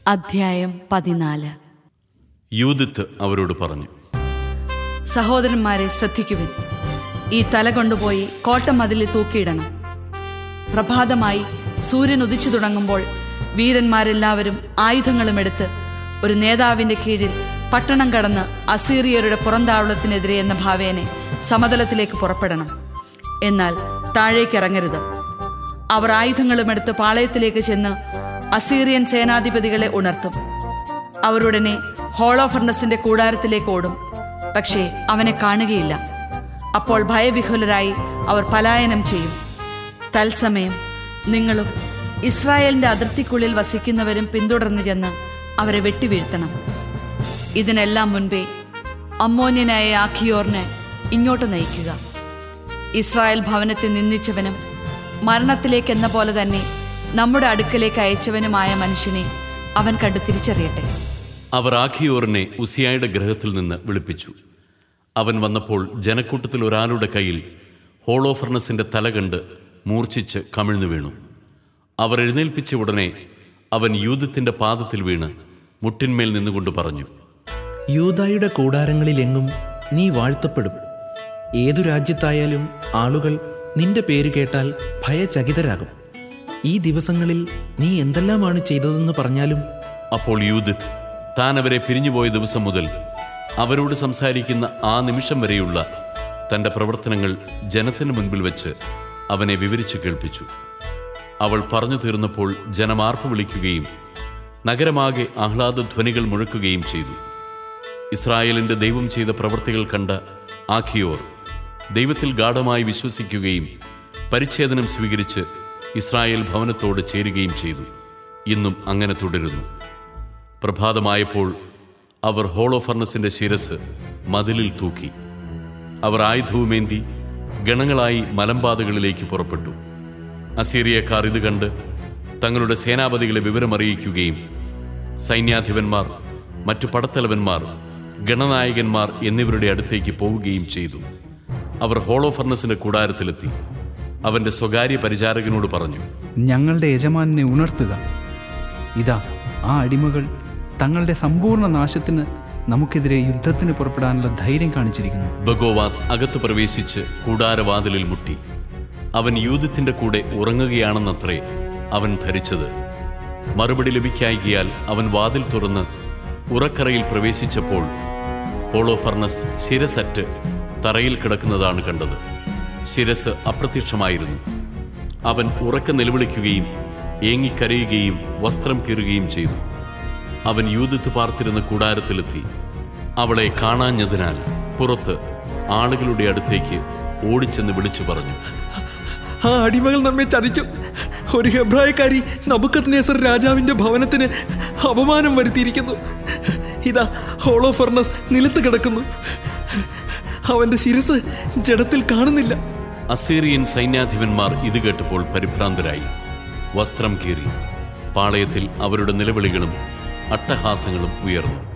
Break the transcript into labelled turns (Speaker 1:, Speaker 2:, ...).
Speaker 1: അധ്യായം പതിനാല്
Speaker 2: യൂതിത്ത് അവരോട് പറഞ്ഞു
Speaker 1: സഹോദരന്മാരെ ശ്രദ്ധിക്കുവിൻ ഈ തല കൊണ്ടുപോയി കോട്ടമതിലിൽ തൂക്കിയിടണം പ്രഭാതമായി സൂര്യൻ ഉദിച്ചു തുടങ്ങുമ്പോൾ വീരന്മാരെല്ലാവരും ആയുധങ്ങളും എടുത്ത് ഒരു നേതാവിന്റെ കീഴിൽ പട്ടണം കടന്ന് അസീറിയരുടെ പുറന്താവളത്തിനെതിരെ എന്ന ഭാവേനെ സമതലത്തിലേക്ക് പുറപ്പെടണം എന്നാൽ താഴേക്കിറങ്ങരുത് അവർ ആയുധങ്ങളുമെടുത്ത് പാളയത്തിലേക്ക് ചെന്ന് അസീറിയൻ സേനാധിപതികളെ ഉണർത്തും അവരുടനെ ഹോളോ ഫർണസിന്റെ കൂടാരത്തിലേക്ക് ഓടും പക്ഷേ അവനെ കാണുകയില്ല അപ്പോൾ ഭയവിഹുലരായി അവർ പലായനം ചെയ്യും തത്സമയം നിങ്ങളും ഇസ്രായേലിന്റെ അതിർത്തിക്കുള്ളിൽ വസിക്കുന്നവരും പിന്തുടർന്നു ചെന്ന് അവരെ വെട്ടിവീഴ്ത്തണം ഇതിനെല്ലാം മുൻപേ അമ്മോന്യനായ ആഖിയോറിനെ ഇങ്ങോട്ട് നയിക്കുക ഇസ്രായേൽ ഭവനത്തെ നിന്ദിച്ചവനും മരണത്തിലേക്കെന്ന പോലെ തന്നെ നമ്മുടെ അടുക്കലേക്ക് അയച്ചവനുമായ മനുഷ്യനെ അവൻ കണ്ടു തിരിച്ചറിയട്ടെ
Speaker 2: അവർ ആഖിയോറിനെ ഉസിയായുടെ ഗ്രഹത്തിൽ നിന്ന് വിളിപ്പിച്ചു അവൻ വന്നപ്പോൾ ജനക്കൂട്ടത്തിൽ ഒരാളുടെ കയ്യിൽ ഹോളോഫർണസിന്റെ തല കണ്ട് മൂർച്ഛിച്ച് കമിഴ്ന്നു വീണു അവർ എഴുന്നേൽപ്പിച്ച ഉടനെ അവൻ യൂതത്തിന്റെ പാദത്തിൽ വീണ് മുട്ടിന്മേൽ നിന്നുകൊണ്ട് പറഞ്ഞു
Speaker 3: യൂതായുടെ കൂടാരങ്ങളിലെങ്ങും നീ വാഴ്ത്തപ്പെടും ഏതു രാജ്യത്തായാലും ആളുകൾ നിന്റെ പേര് കേട്ടാൽ ഭയചകിതരാകും ഈ ദിവസങ്ങളിൽ നീ എന്തെല്ലാമാണ് ചെയ്തതെന്ന് പറഞ്ഞാലും
Speaker 2: അപ്പോൾ യൂതിത്ത് താൻ അവരെ പിരിഞ്ഞുപോയ ദിവസം മുതൽ അവരോട് സംസാരിക്കുന്ന ആ നിമിഷം വരെയുള്ള തന്റെ പ്രവർത്തനങ്ങൾ ജനത്തിന് മുൻപിൽ വെച്ച് അവനെ വിവരിച്ചു കേൾപ്പിച്ചു അവൾ പറഞ്ഞു തീർന്നപ്പോൾ ജനം ആർപ്പ് വിളിക്കുകയും നഗരമാകെ ആഹ്ലാദധ്വനികൾ മുഴക്കുകയും ചെയ്തു ഇസ്രായേലിന്റെ ദൈവം ചെയ്ത പ്രവൃത്തികൾ കണ്ട ആഖിയോർ ദൈവത്തിൽ ഗാഠമായി വിശ്വസിക്കുകയും പരിച്ഛേദനം സ്വീകരിച്ച് ഇസ്രായേൽ ഭവനത്തോട് ചേരുകയും ചെയ്തു ഇന്നും അങ്ങനെ തുടരുന്നു പ്രഭാതമായപ്പോൾ അവർ ഹോളോഫർണസിന്റെ ശിരസ് മതിലിൽ തൂക്കി അവർ ആയുധവുമേന്തി ഗണങ്ങളായി മലമ്പാതകളിലേക്ക് പുറപ്പെട്ടു അസീറിയക്കാർ ഇത് കണ്ട് തങ്ങളുടെ സേനാപതികളെ വിവരമറിയിക്കുകയും സൈന്യാധിപന്മാർ മറ്റു പടത്തലവന്മാർ ഗണനായകന്മാർ എന്നിവരുടെ അടുത്തേക്ക് പോവുകയും ചെയ്തു അവർ ഹോളോഫർണസിന്റെ കൂടാരത്തിലെത്തി അവന്റെ സ്വകാര്യ പരിചാരകനോട് പറഞ്ഞു
Speaker 4: ഞങ്ങളുടെ യജമാനെ ഉണർത്തുക ഇതാ ആ അടിമകൾ തങ്ങളുടെ സമ്പൂർണ്ണ നാശത്തിന് നമുക്കെതിരെ യുദ്ധത്തിന് പുറപ്പെടാനുള്ള ധൈര്യം കാണിച്ചിരിക്കുന്നു
Speaker 2: ബഗോവാസ് അകത്ത് പ്രവേശിച്ച് കൂടാരവാതിലിൽ മുട്ടി അവൻ യൂതത്തിന്റെ കൂടെ ഉറങ്ങുകയാണെന്നത്രേ അവൻ ധരിച്ചത് മറുപടി ലഭിക്കായികയാൽ അവൻ വാതിൽ തുറന്ന് ഉറക്കറയിൽ പ്രവേശിച്ചപ്പോൾ ഹോളോഫർണസ് ശിരസറ്റ് തറയിൽ കിടക്കുന്നതാണ് കണ്ടത് ശിരസ് അപ്രത്യക്ഷമായിരുന്നു അവൻ ഉറക്ക നിലവിളിക്കുകയും ഏങ്ങിക്കരയുകയും വസ്ത്രം കീറുകയും ചെയ്തു അവൻ യൂതിത്ത് പാർത്തിരുന്ന കൂടാരത്തിലെത്തി അവളെ കാണാഞ്ഞതിനാൽ പുറത്ത് ആളുകളുടെ അടുത്തേക്ക് ഓടിച്ചെന്ന് വിളിച്ചു പറഞ്ഞു
Speaker 3: ആ അടിമകൾ നമ്മെ ചതിച്ചു ഒരു ഹെബ്രായക്കാരി നബുക്കത്ത് നേസർ രാജാവിന്റെ ഭവനത്തിന് അപമാനം വരുത്തിയിരിക്കുന്നു ഇതാ ഹോളോ ഫർണസ് നിലത്ത് കിടക്കുന്നു അവന്റെ ശിരസ് ജഡത്തിൽ കാണുന്നില്ല
Speaker 2: അസീറിയൻ സൈന്യാധിപന്മാർ ഇത് കേട്ടപ്പോൾ പരിഭ്രാന്തരായി വസ്ത്രം കീറി പാളയത്തിൽ അവരുടെ നിലവിളികളും അട്ടഹാസങ്ങളും ഉയർന്നു